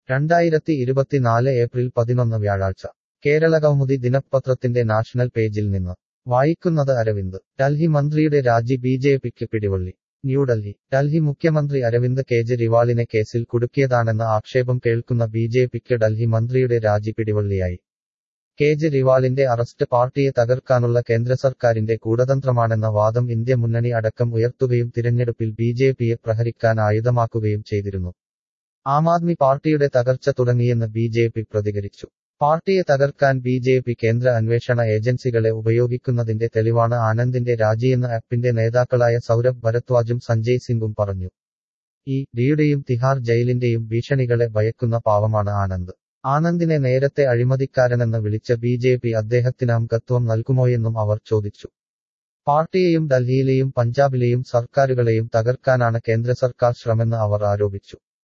രണ്ടായിരത്തി ഇരുപത്തിനാല് ഏപ്രിൽ പതിനൊന്ന് വ്യാഴാഴ്ച കേരള കൗമുദി ദിനപത്രത്തിന്റെ നാഷണൽ പേജിൽ നിന്ന് വായിക്കുന്നത് അരവിന്ദ് ഡൽഹി മന്ത്രിയുടെ രാജി ബി ജെ പിക്ക് പിടിവള്ളി ന്യൂഡൽഹി ഡൽഹി മുഖ്യമന്ത്രി അരവിന്ദ് കെജ്രിവാളിനെ കേസിൽ കുടുക്കിയതാണെന്ന ആക്ഷേപം കേൾക്കുന്ന ബി ജെ പിക്ക് ഡൽഹി മന്ത്രിയുടെ രാജി പിടിവള്ളിയായി കേജ്രിവാളിന്റെ അറസ്റ്റ് പാർട്ടിയെ തകർക്കാനുള്ള കേന്ദ്ര സർക്കാരിന്റെ കൂടതന്ത്രമാണെന്ന വാദം ഇന്ത്യ മുന്നണി അടക്കം ഉയർത്തുകയും തിരഞ്ഞെടുപ്പിൽ ബി ജെ പിയെ പ്രഹരിക്കാൻ ആയുധമാക്കുകയും ചെയ്തിരുന്നു ആം ആദ്മി പാർട്ടിയുടെ തകർച്ച തുടങ്ങിയെന്ന് ബി ജെ പി പ്രതികരിച്ചു പാർട്ടിയെ തകർക്കാൻ ബി ജെ പി കേന്ദ്ര അന്വേഷണ ഏജൻസികളെ ഉപയോഗിക്കുന്നതിന്റെ തെളിവാണ് ആനന്ദിന്റെ രാജിയെന്ന് ആപ്പിന്റെ നേതാക്കളായ സൗരഭ് ഭരദ്വാജും സഞ്ജയ് സിംഗും പറഞ്ഞു ഈ ഡിയുടെയും തിഹാർ ജയിലിന്റെയും ഭീഷണികളെ ഭയക്കുന്ന പാവമാണ് ആനന്ദ് ആനന്ദിനെ നേരത്തെ അഴിമതിക്കാരനെന്ന് വിളിച്ച ബി ജെ പി അദ്ദേഹത്തിന് അംഗത്വം നൽകുമോയെന്നും അവർ ചോദിച്ചു പാർട്ടിയെയും ഡൽഹിയിലെയും പഞ്ചാബിലെയും സർക്കാരുകളെയും തകർക്കാനാണ് കേന്ദ്ര സർക്കാർ ശ്രമെന്ന് അവർ ആരോപിച്ചു